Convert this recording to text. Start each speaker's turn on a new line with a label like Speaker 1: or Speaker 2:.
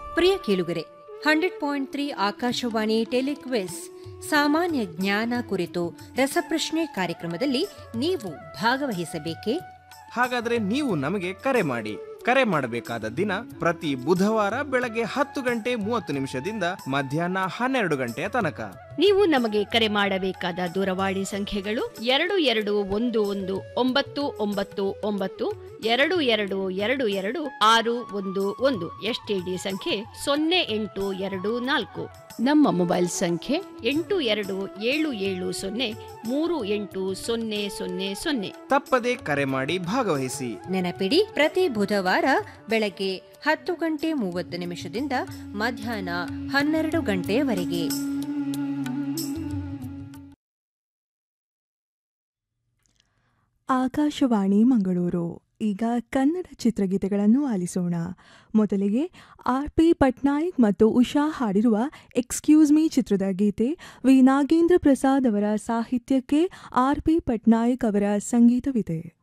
Speaker 1: ಪ್ರಿಯ ಕೇಳುಗರೆ hundred point three Akashvani telequiz ಸಾಮಾನ್ಯ ಜ್ಞಾನ ಕುರಿತು ರಸಪ್ರಶ್ನೆ ಕಾರ್ಯಕ್ರಮದಲ್ಲಿ ನೀವು ಭಾಗವಹಿಸಬೇಕೇ
Speaker 2: ಹಾಗಾದ್ರೆ ನೀವು ನಮಗೆ ಕರೆ ಮಾಡಿ ಕರೆ ಮಾಡಬೇಕಾದ ದಿನ ಪ್ರತಿ ಬುಧವಾರ ಬೆಳಗ್ಗೆ ಹತ್ತು ಗಂಟೆ ಮೂವತ್ತು ನಿಮಿಷದಿಂದ ಮಧ್ಯಾಹ್ನ ಹನ್ನೆರಡು ಗಂಟೆಯ ತನಕ
Speaker 3: ನೀವು ನಮಗೆ ಕರೆ ಮಾಡಬೇಕಾದ ದೂರವಾಣಿ ಸಂಖ್ಯೆಗಳು ಎರಡು ಎರಡು ಒಂದು ಒಂದು ಒಂಬತ್ತು ಒಂಬತ್ತು ಒಂಬತ್ತು ಎರಡು ಎರಡು ಎರಡು ಎರಡು ಆರು ಒಂದು ಒಂದು ಎಸ್ಟಿಡಿ ಸಂಖ್ಯೆ ಸೊನ್ನೆ ಎಂಟು ಎರಡು ನಾಲ್ಕು ನಮ್ಮ ಮೊಬೈಲ್ ಸಂಖ್ಯೆ ಎಂಟು ಎರಡು ಏಳು ಏಳು ಸೊನ್ನೆ ಮೂರು ಎಂಟು ಸೊನ್ನೆ ಸೊನ್ನೆ ಸೊನ್ನೆ
Speaker 2: ತಪ್ಪದೇ ಕರೆ ಮಾಡಿ ಭಾಗವಹಿಸಿ
Speaker 1: ನೆನಪಿಡಿ ಪ್ರತಿ ಬುಧವಾರ ಬೆಳಗ್ಗೆ ಹತ್ತು ಗಂಟೆ ಮೂವತ್ತು ನಿಮಿಷದಿಂದ ಮಧ್ಯಾಹ್ನ ಹನ್ನೆರಡು ಗಂಟೆಯವರೆಗೆ
Speaker 4: ಆಕಾಶವಾಣಿ ಮಂಗಳೂರು ಈಗ ಕನ್ನಡ ಚಿತ್ರಗೀತೆಗಳನ್ನು ಆಲಿಸೋಣ ಮೊದಲಿಗೆ ಆರ್ ಪಿ ಪಟ್ನಾಯಕ್ ಮತ್ತು ಉಷಾ ಹಾಡಿರುವ ಎಕ್ಸ್ಕ್ಯೂಸ್ ಮೀ ಚಿತ್ರದ ಗೀತೆ ವಿ ನಾಗೇಂದ್ರ ಪ್ರಸಾದ್ ಅವರ ಸಾಹಿತ್ಯಕ್ಕೆ ಆರ್ ಪಿ ಪಟ್ನಾಯಕ್ ಅವರ ಸಂಗೀತವಿದೆ